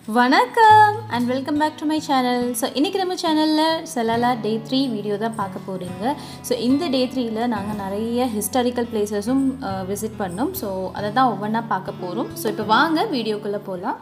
வணக்கம் and welcome back to my channel so இன்றைக்கி நம்ம சேனலில் சலாலா டே த்ரீ வீடியோ தான் பார்க்க போகிறீங்க ஸோ இந்த டே த்ரீயில் நாங்கள் நிறைய ஹிஸ்டாரிக்கல் பிளேசஸும் விசிட் பண்ணோம் ஸோ அதை தான் ஒவ்வொன்றா பார்க்க போகிறோம் ஸோ இப்போ வாங்க வீடியோக்குள்ளே போகலாம்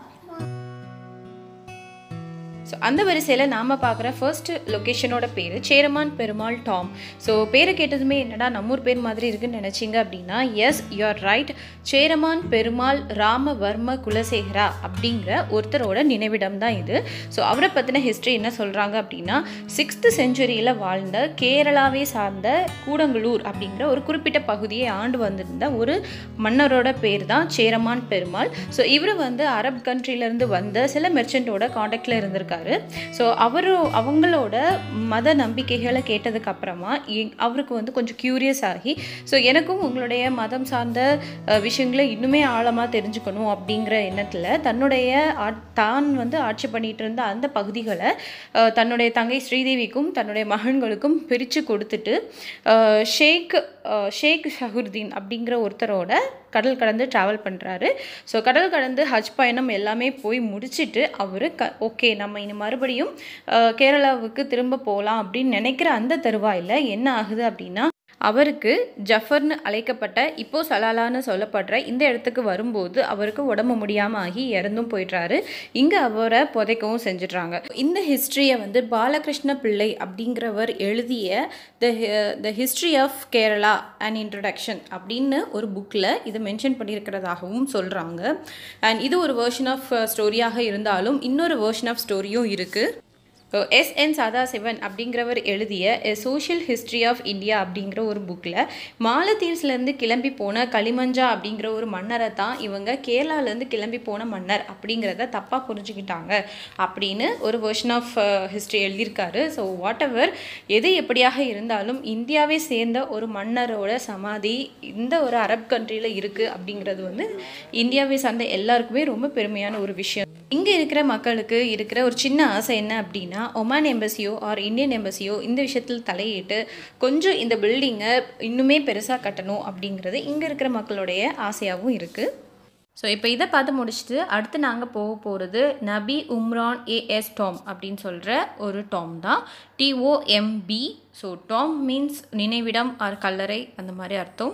ஸோ அந்த வரிசையில் நாம் பார்க்குற ஃபர்ஸ்ட் லொக்கேஷனோட பேர் சேரமான் பெருமாள் டாம் ஸோ பேரை கேட்டதுமே என்னடா நம்மூர் பேர் மாதிரி இருக்குன்னு நினச்சிங்க அப்படின்னா yes you are right Cheraman Perumal Ramavarma Kulasekhara அப்படிங்கிற ஒருத்தரோட நினைவிடம் தான் இது ஸோ அவரை பற்றின ஹிஸ்ட்ரி என்ன சொல்கிறாங்க அப்படின்னா சிக்ஸ்த்து செஞ்சுரியில் வாழ்ந்த கேரளாவை சார்ந்த கூடங்களூர் அப்படிங்கிற ஒரு குறிப்பிட்ட பகுதியை ஆண்டு வந்திருந்த ஒரு மன்னரோட பேர் தான் சேரமான் பெருமாள் ஸோ இவர் வந்து அரப் கண்ட்ரிலேருந்து வந்த சில மெர்ச்சன்ட்டோட காண்டாக்டில் இருந்திருக்காரு ஸோ அவரு அவங்களோட மத நம்பிக்கைகளை கேட்டதுக்கு அப்புறமா எ- அவருக்கு வந்து கொஞ்சம் க்யூரியஸ் ஆகி ஸோ எனக்கும் உங்களுடைய மதம் சார்ந்த அஹ், விஷயங்களை இன்னுமே ஆழமாக தெரிஞ்சுக்கணும் அப்படிங்கிற எண்ணத்தில் தன்னுடைய ஆட்- தான் வந்து ஆட்சி பண்ணிட்டு இருந்த அந்த பகுதிகளை அஹ், தன்னுடைய தங்கை ஸ்ரீதேவிக்கும் தன்னுடைய மகன்களுக்கும் பிரித்து கொடுத்துட்டு அஹ், ஷேக் அஹ், ஷேக் ஷஹுர்தீன் அப்படிங்கிற ஒருத்தரோட கடல் கடந்து ட்ராவல் பண்ணுறாரு ஸோ கடல் கடந்து ஹஜ் பயணம் எல்லாமே போய் முடிச்சிட்டு அவர் க ஓகே நம்ம இனி மறுபடியும் அஹ், கேரளாவுக்கு திரும்ப போகலாம் அப்படின்னு நினைக்கிற அந்த தருவாயில் என்ன ஆகுது அப்படின்னா அவருக்கு ஜஃபர்னு அழைக்கப்பட்ட இப்போ சலாலான்னு சொல்லப்படுற இந்த இடத்துக்கு வரும்போது அவருக்கு உடம்பு முடியாமல் ஆகி இறந்தும் போயிடுறாரு இங்கே அவரை புதைக்கவும் செஞ்சிடுறாங்க இந்த ஹிஸ்ட்ரியை வந்து பாலகிருஷ்ண பிள்ளை அப்படிங்கிறவர் எழுதிய the the history of Kerala and introduction அப்படின்னு ஒரு புக்கில் இது மென்ஷன் பண்ணியிருக்கிறதாகவும் சொல்கிறாங்க அண்ட் இது ஒரு வேர்ஷன் ஆஃப் ஸ்டோரியாக இருந்தாலும் இன்னொரு வேர்ஷன் ஆஃப் ஸ்டோரியும் இருக்குது எஸ் என் சதாசிவன் அப்படிங்கிறவர் எழுதிய a social history of India அப்படிங்கிற ஒரு புக்கில் மாலத்தீவ்ஸ்லேருந்து கிளம்பி போன களிமஞ்சா அப்படிங்கிற ஒரு மன்னரை தான் இவங்க கேரளாலேருந்து கிளம்பி போன மன்னர் அப்படிங்கிறத தப்பாக புரிஞ்சுக்கிட்டாங்க அப்படின்னு ஒரு வெர்ஷன் ஆஃப் ஹிஸ்ட்ரி எழுதியிருக்காரு ஸோ வாட் எவர் எது எப்படியாக இருந்தாலும் இந்தியாவை சேர்ந்த ஒரு மன்னரோட சமாதி இந்த ஒரு அரப் கண்ட்ரியில் இருக்குது அப்படிங்கிறது வந்து இந்தியாவை சார்ந்த எல்லாருக்குமே ரொம்ப பெருமையான ஒரு விஷயம் இங்கே இருக்கிற மக்களுக்கு இருக்கிற ஒரு சின்ன ஆசை என்ன அப்படின்னா ஒமான் எம்பசியோ ஆர் இந்தியன் எம்பசியோ இந்த விஷயத்தில் தலையிட்டு கொஞ்சம் இந்த பில்டிங்கை இன்னுமே பெருசாக கட்டணும் அப்படிங்கிறது இங்கே இருக்கிற மக்களுடைய ஆசையாகவும் இருக்குது ஸோ இப்போ இதை பார்த்து முடிச்சுட்டு அடுத்து நாங்கள் போக போகிறது நபி உம்ரான் ஏஎஸ் டாம் அப்படின்னு சொல்கிற ஒரு டாம் தான் டிஓஎம்பி ஸோ டாம் மீன்ஸ் நினைவிடம் ஆர் கல்லறை அந்த மாதிரி அர்த்தம்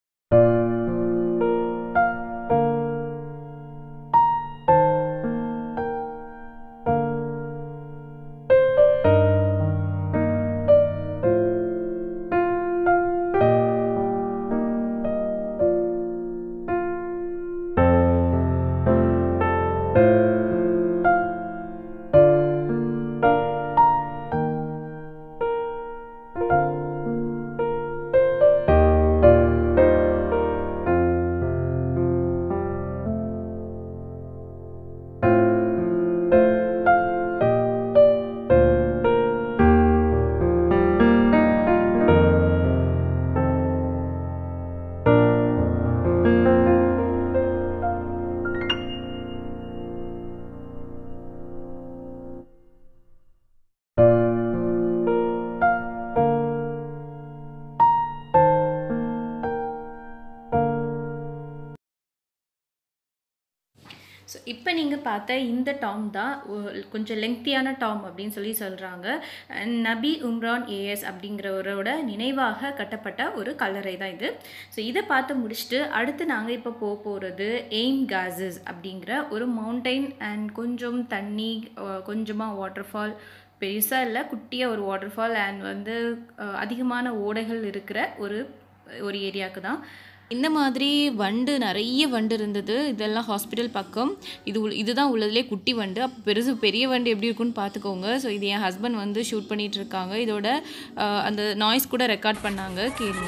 ஸோ இப்போ நீங்கள் பார்த்த இந்த டாம் தான் ஒ- கொஞ்சம் லெங்க்தியான டாம் அப்படின்னு சொல்லி சொல்கிறாங்க நபி உம்ரான் ஏஎஸ் அப்படிங்கிறவரோட நினைவாக கட்டப்பட்ட ஒரு கல்லறை தான் இது ஸோ இதை பார்த்து முடிச்சுட்டு அடுத்து நாங்கள் இப்போ போக போகிறது எய்ம் காசஸ் அப்படிங்கிற ஒரு மவுண்டைன் அண்ட் கொஞ்சம் தண்ணி கொஞ்சமாக வாட்டர் ஃபால் பெருசாக இல்லை குட்டியாக ஒரு வாட்டர் ஃபால் அண்ட் வந்து அஹ், அதிகமான ஓடைகள் இருக்கிற ஒரு ஒரு ஏரியாவுக்கு தான் இந்த மாதிரி வண்டு நிறைய வண்டு இருந்தது இதெல்லாம் ஹாஸ்பிட்டல் பக்கம் இது உள் இதுதான் உள்ளதுலே குட்டி வண்டு அப்போ பெருசு பெரிய வண்டு எப்படி இருக்குன்னு பார்த்துக்கோங்க ஸோ இது என் ஹஸ்பண்ட் வந்து ஷூட் பண்ணிட்டு இருக்காங்க இதோட அஹ், அந்த நாய்ஸ் கூட ரெக்கார்ட் பண்ணாங்க கேளுங்க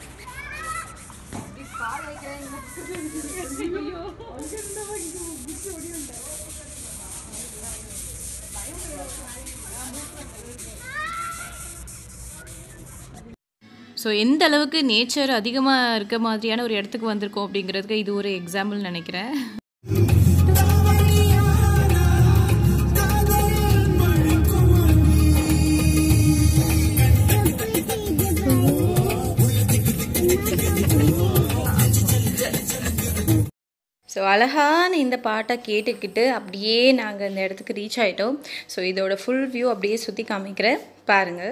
ஸோ எந்த அளவுக்கு நேச்சர் அதிகமாக இருக்க மாதிரியான ஒரு இடத்துக்கு வந்திருக்கோம் அப்படிங்கிறதுக்கு இது ஒரு எக்ஸாம்பிள் நினைக்கிறேன் ஸோ அழகான இந்த பாட்டை கேட்டுக்கிட்டு அப்படியே நாங்கள் இந்த இடத்துக்கு ரீச் ஆகிட்டோம் ஸோ இதோட ஃபுல் வியூ அப்படியே சுற்றி காமிக்கிறேன் பாருங்கள்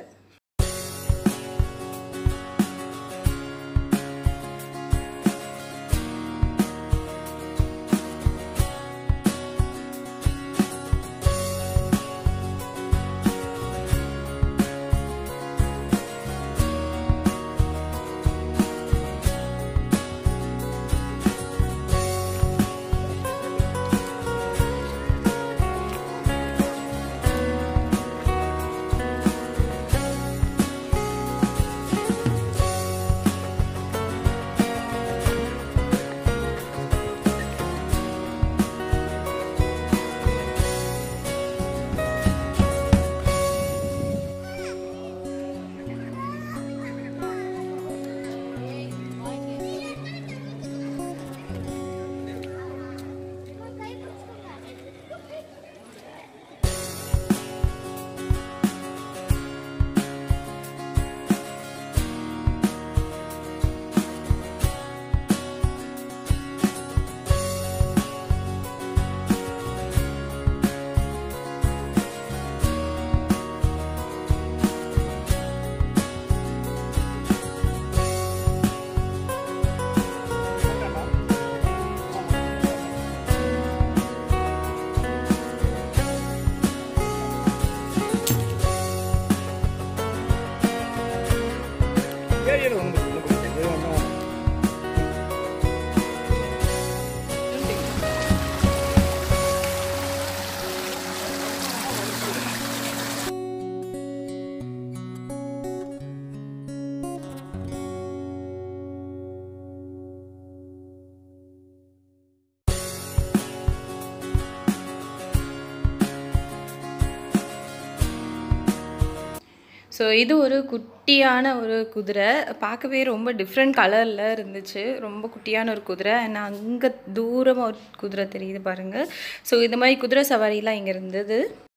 ஸோ இது ஒரு குட்டியான ஒரு குதிரை பார்க்கவே ரொம்ப டிஃப்ரெண்ட் கலரில் இருந்துச்சு ரொம்ப குட்டியான ஒரு குதிரை அண்ட் அங்கே தூரமாக ஒரு குதிரை தெரியுது பாருங்கள் ஸோ இந்த மாதிரி குதிரை சவாரிலாம் இங்கே இருந்தது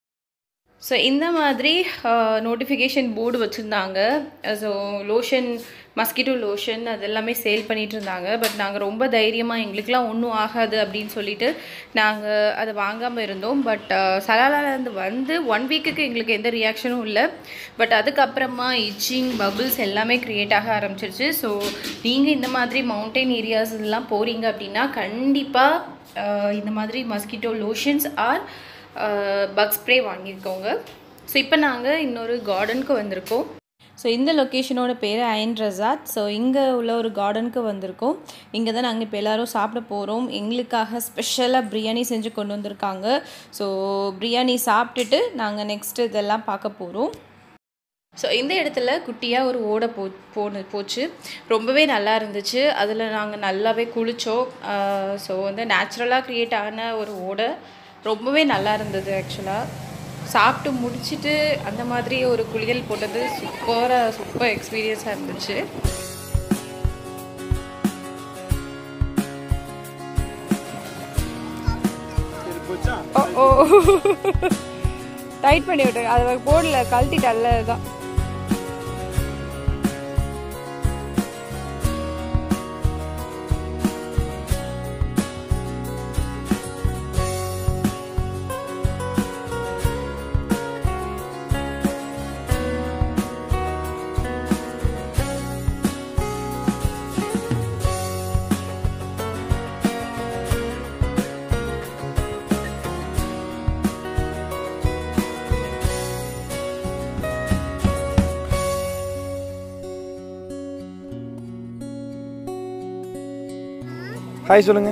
ஸோ இந்த மாதிரி நோட்டிஃபிகேஷன் போர்டு வச்சுருந்தாங்க ஸோ லோஷன் மஸ்கிட்டோ லோஷன் அது எல்லாமே சேல் பண்ணிகிட்டு இருந்தாங்க பட் நாங்கள் ரொம்ப தைரியமாக எங்களுக்குலாம் ஒன்றும் ஆகாது அப்படின்னு சொல்லிட்டு நாங்கள் அதை வாங்காமல் இருந்தோம் பட் சலாலாலேருந்து வந்து ஒன் வீக்குக்கு எங்களுக்கு எந்த ரியாக்ஷனும் இல்லை பட் அதுக்கப்புறமா இச்சிங் பபிள்ஸ் எல்லாமே க்ரியேட் ஆக ஆரம்பிச்சிருச்சு ஸோ நீங்கள் இந்த மாதிரி மவுண்டைன் ஏரியாஸ் எல்லாம் போகிறீங்க அப்படின்னா கண்டிப்பாக இந்த மாதிரி mosquito lotions or bug spray வாங்கியிருக்கோங்க ஸோ இப்போ நாங்கள் இன்னொரு கார்டனுக்கு வந்திருக்கோம் ஸோ இந்த லொக்கேஷனோட பேர் அயன் ரெசார்ட் ஸோ இங்கே உள்ள ஒரு கார்டனுக்கு வந்திருக்கோம் இங்கே தான் நாங்கள் இப்போ எல்லோரும் சாப்பிட போகிறோம் எங்களுக்காக ஸ்பெஷலாக பிரியாணி செஞ்சு கொண்டு வந்திருக்காங்க ஸோ பிரியாணி சாப்பிட்டுட்டு நாங்கள் நெக்ஸ்ட் இதெல்லாம் பார்க்க போகிறோம் ஸோ இந்த இடத்துல குட்டியாக ஒரு ஓடை போ போன போச்சு ரொம்பவே நல்லா இருந்துச்சு அதில் நாங்கள் நல்லாவே குளித்தோம் ஸோ வந்து நேச்சுரலாக க்ரியேட் ஆன ஒரு ஓடை ரொம்பவே நல்லா இருந்தது ஆக்சுவலாக சாப்பிட்டு முடிச்சுட்டு அந்த மாதிரி ஒரு குளியல் போட்டது சூப்பராக சூப்பர் எக்ஸ்பீரியன்ஸாக இருந்துச்சு ஓ ஓ டைட் பண்ணி விட்டு அதை போர்டில் கழட்டிட்டல்ல தான் ஹாய் சொல்லுங்க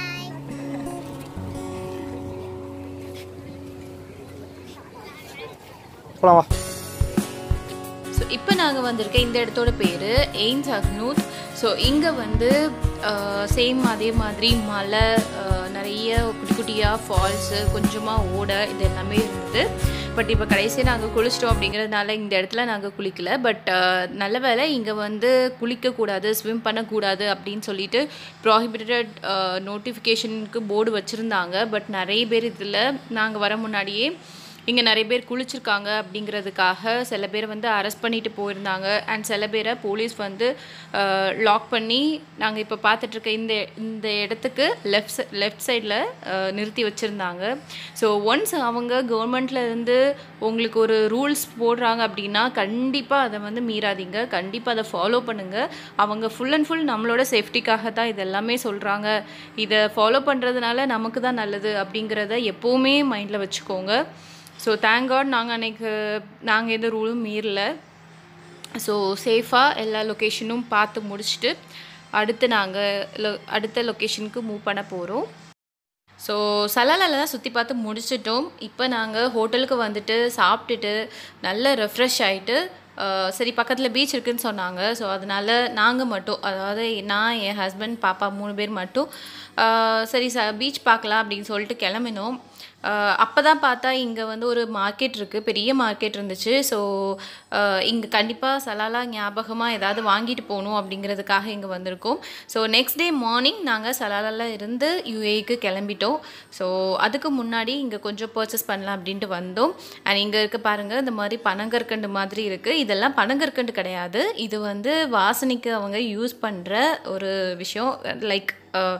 போலாம் வா ஸோ இப்போ நாங்கள் வந்திருக்க இந்த இடத்தோட பேர் எய்ம்ஸ் அக்னூத் ஸோ இங்கே வந்து சேம் அதே மாதிரி மலை அஹ், நிறைய குட்டி குட்டியாக ஃபால்ஸு கொஞ்சமாக ஓடை இது எல்லாமே இருந்தது பட் இப்போ கடைசியாக நாங்கள் குளிச்சிட்டோம் அப்படிங்கிறதுனால இந்த இடத்துல நாங்கள் குளிக்கல பட் நல்ல வேளை இங்கே வந்து குளிக்கக்கூடாது ஸ்விம் பண்ணக்கூடாது அப்படின்னு சொல்லிட்டு ப்ராஹிபிட்டட் நோட்டிஃபிகேஷனுக்கு போர்டு வச்சுருந்தாங்க பட் நிறைய பேர் இதில் நாங்கள் வர முன்னாடியே இங்கே நிறைய பேர் குளிச்சிருக்காங்க அப்படிங்கிறதுக்காக சில பேர் வந்து அரெஸ்ட் பண்ணிட்டு போயிருந்தாங்க அண்ட் சில பேரை போலீஸ் வந்து லாக் பண்ணி நாங்கள் இப்போ பார்த்துட்ருக்க இந்த இந்த இடத்துக்கு லெஃப்ட் லெஃப்ட் சைடில் நிறுத்தி வச்சுருந்தாங்க ஸோ ஒன்ஸ் அவங்க கவர்மெண்ட்ல இருந்து உங்களுக்கு ஒரு ரூல்ஸ் போடுறாங்க அப்படின்னா கண்டிப்பாக அதை வந்து மீறாதீங்க கண்டிப்பாக அதை ஃபாலோ பண்ணுங்கள் அவங்க ஃபுல் அண்ட் ஃபுல் நம்மளோட சேஃப்டிக்காக தான் இது எல்லாமே சொல்கிறாங்க இதை ஃபாலோ பண்ணுறதுனால நமக்கு தான் நல்லது அப்படிங்கிறத எப்போவுமே மைண்டில் வச்சுக்கோங்க ஸோ தேங்க் காட் நாங்கள் அன்னைக்கு நாங்கள் எந்த ரூலும் மீறல ஸோ சேஃபாக எல்லா லொக்கேஷனும் பார்த்து முடிச்சுட்டு அடுத்து நாங்கள் லொ அடுத்த லொக்கேஷனுக்கு மூவ் பண்ண போகிறோம் ஸோ சலாலால தான் சுற்றி பார்த்து முடிச்சிட்டோம் இப்போ நாங்கள் ஹோட்டலுக்கு வந்துட்டு சாப்பிட்டுட்டு நல்ல ரெஃப்ரெஷ் ஆகிட்டு சரி பக்கத்தில் பீச் இருக்குன்னு சொன்னாங்க ஸோ அதனால் நாங்கள் மட்டும் அதாவது நான் என் ஹஸ்பண்ட் பாப்பா மூணு பேர் மட்டும் ஆஹ் சரி ச பீச் பார்க்கலாம் அப்படின்னு சொல்லிட்டு கிளம்பினோம் அப்போ தான் பார்த்தா இங்கே வந்து ஒரு மார்க்கெட் இருக்குது பெரிய மார்க்கெட் இருந்துச்சு ஸோ இங்கே கண்டிப்பாக சலாலா ஞாபகமாக ஏதாவது வாங்கிட்டு போகணும் அப்படிங்கிறதுக்காக இங்கே வந்திருக்கோம் ஸோ நெக்ஸ்ட் டே மார்னிங் நாங்கள் சலாலால இருந்து யூஏக்கு கிளம்பிட்டோம் ஸோ அதுக்கு முன்னாடி இங்கே கொஞ்சம் பர்ச்சேஸ் பண்ணலாம் அப்படின்ட்டு வந்தோம் அண்ட் இங்கே இருக்க பாருங்கள் இந்த மாதிரி பனங்கற்கண்டு மாதிரி இருக்குது இதெல்லாம் பனங்கற்கண்டு கிடையாது இது வந்து வாசனைக்கு அவங்க யூஸ் பண்ணுற ஒரு விஷயம் லைக்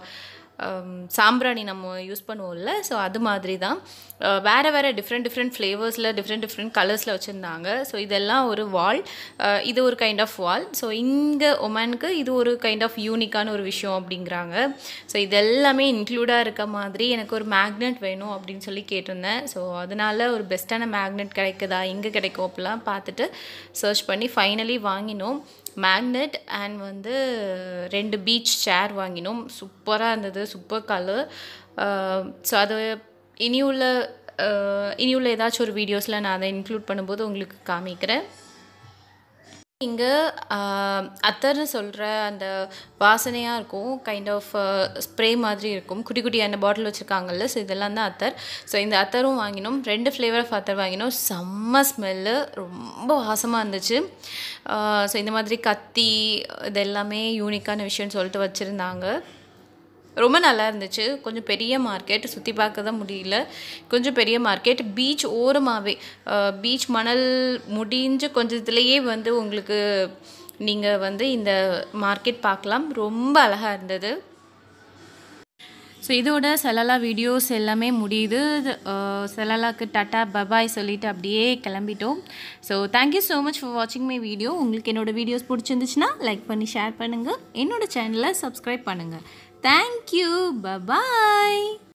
சாம்பிராணி நம்ம யூஸ் பண்ணுவோம்ல ஸோ அது மாதிரி தான் வேறு வேறு டிஃப்ரெண்ட் டிஃப்ரெண்ட் ஃப்ளேவர்ஸில் டிஃப்ரெண்ட் டிஃப்ரெண்ட் கலர்ஸில் வச்சுருந்தாங்க ஸோ இதெல்லாம் ஒரு வால் இது ஒரு கைண்ட் ஆஃப் வால் ஸோ இங்கே ஒமனுக்கு இது ஒரு கைண்ட் ஆஃப் யூனிக்கான ஒரு விஷயம் அப்படிங்கிறாங்க ஸோ இதெல்லாமே இன்க்ளூடாக இருக்க மாதிரி எனக்கு ஒரு மேக்னெட் வேணும் அப்படின்னு சொல்லி கேட்டிருந்தேன் ஸோ அதனால ஒரு பெஸ்ட்டான மேக்னெட் கிடைக்குதா எங்கே கிடைக்கும் அப்படிலாம் பார்த்துட்டு சர்ச் பண்ணி ஃபைனலி வாங்கினோம் மேக்னெட் அண்ட் வந்து ரெண்டு பீச் சேர் வாங்கினோம் சூப்பராக இருந்தது சூப்பர் கலர் ஸோ அது இனி உள்ள இனி உள்ள ஏதாச்சும் ஒரு வீடியோஸில் நான் அதை இன்க்ளூட் பண்ணும்போது உங்களுக்கு காமிக்கிறேன் இங்கே அத்தர்னு சொல்கிற அந்த வாசனையாக இருக்கும் கைண்ட் ஆஃப் ஸ்ப்ரே மாதிரி இருக்கும் குட்டி குட்டியான பாட்டில் வச்சுருக்காங்கல்ல ஸோ இதெல்லாம் தான் அத்தர் ஸோ இந்த அத்தரும் வாங்கினோம் ரெண்டு ஃப்ளேவர் ஆஃப் அத்தர் வாங்கினோம் செம்ம ஸ்மெல்லு ரொம்ப வாசமாக இருந்துச்சு ஸோ இந்த மாதிரி கத்தி இது எல்லாமே யூனிக்கான விஷயம்னு சொல்லிட்டு வச்சுருந்தாங்க ரொம்ப நல்லா இருந்துச்சு கொஞ்சம் பெரிய மார்க்கெட் சுற்றி பார்க்க தான் முடியல கொஞ்சம் பெரிய மார்க்கெட் பீச் ஓரமாகவே பீச் மணல் முடிஞ்ச கொஞ்சத்துலேயே வந்து உங்களுக்கு நீங்கள் வந்து இந்த மார்க்கெட் பார்க்கலாம் ரொம்ப அழகாக இருந்தது ஸோ இதோட செலலா வீடியோஸ் எல்லாமே முடியுது செலலாக்கு டாட்டா பபாய் சொல்லிட்டு அப்படியே கிளம்பிட்டோம் so thank you so much for வாட்சிங் மை வீடியோ உங்களுக்கு என்னோட வீடியோஸ் பிடிச்சிருந்துச்சுன்னா லைக் பண்ணி ஷேர் பண்ணுங்கள் என்னோட சேனலை சப்ஸ்கிரைப் பண்ணுங்கள் தேங்க்யூ பபாய்